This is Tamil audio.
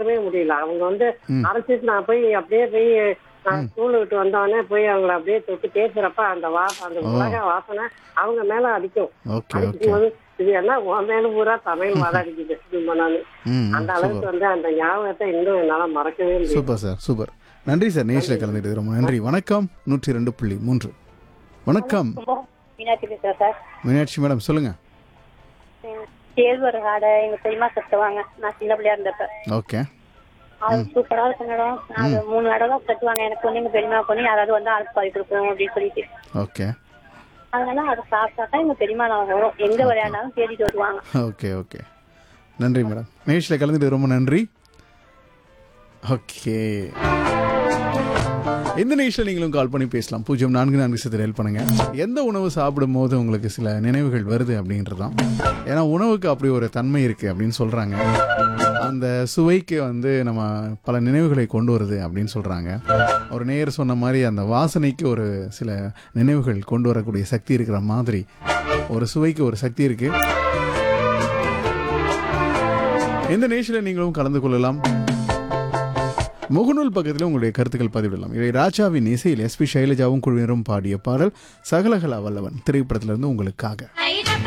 மறக்கவே முடியல அவங்க வந்து அரைச்சிட்டு நான் போய் அப்படியே போய் நான் ஸ்கூல் விட்டு வந்தோடனே போய் அவங்கள அப்படியே தொட்டு பேசுறப்ப அந்த வாசம் அந்த உலக வாசனை அவங்க மேல அடிக்கும் ஓகே ஓகே அடிக்கும் போது இது என்ன உன் மேல பூரா தமிழ் மத அடிக்குது சும்மா நானு ம் அந்த அளவுக்கு வந்து அந்த ஞாபகத்தை இன்னும் என்னால மறக்கவே முடியும் சூப்பர் சார் சூப்பர் நன்றி சார் நேஷில் கலந்துட்டு ரொம்ப நன்றி வணக்கம் நூற்றி ரெண்டு புள்ளி மூன்று வணக்கம் மீனாட்சி பேசுறேன் சார் மீனாட்சி மேடம் சொல்லுங்க கேழ்வரகு ஆடை எங்க பெரியமா கட்டுவாங்க நான் சின்ன பிள்ளையா இருந்தப்ப ஓகே அது சூப்பரா இருக்கும் மேடம் அது மூணு ஆடை தான் கட்டுவாங்க எனக்கு ஒண்ணு எங்க பெரியமா பொண்ணு யாராவது வந்து ஆளுக்கு பாதி கொடுக்கணும் அப்படின்னு சொல்லிட்டு ஓகே அதனால அதை சாப்பிட்டா தான் எங்க பெரியமா நான் வரும் எங்க விளையாண்டாலும் தேடிட்டு வருவாங்க ஓகே ஓகே நன்றி மேடம் நேஷில் கலந்துட்டு ரொம்ப நன்றி ஓகே எந்த நிகழ்ச்சியில் நீங்களும் கால் பண்ணி பேசலாம் பூஜ்ஜியம் நான்கு நான்கு சத்தில் ஹெல்ப் பண்ணுங்க எந்த உணவு சாப்பிடும் போது உங்களுக்கு சில நினைவுகள் வருது அப்படின்றது தான் ஏன்னா உணவுக்கு அப்படி ஒரு தன்மை இருக்குது அப்படின்னு சொல்கிறாங்க அந்த சுவைக்கு வந்து நம்ம பல நினைவுகளை கொண்டு வருது அப்படின்னு சொல்கிறாங்க ஒரு நேயர் சொன்ன மாதிரி அந்த வாசனைக்கு ஒரு சில நினைவுகள் கொண்டு வரக்கூடிய சக்தி இருக்கிற மாதிரி ஒரு சுவைக்கு ஒரு சக்தி இருக்குது எந்த நேஷனில் நீங்களும் கலந்து கொள்ளலாம் முகநூல் பக்கத்தில் உங்களுடைய கருத்துக்கள் பதிவிடலாம் இவை ராஜாவின் இசையில் எஸ்பி சைலஜாவும் குழுவினரும் பாடிய பாடல் சகலகலா வல்லவன் திரைப்படத்திலிருந்து உங்களுக்காக ஐயப்ப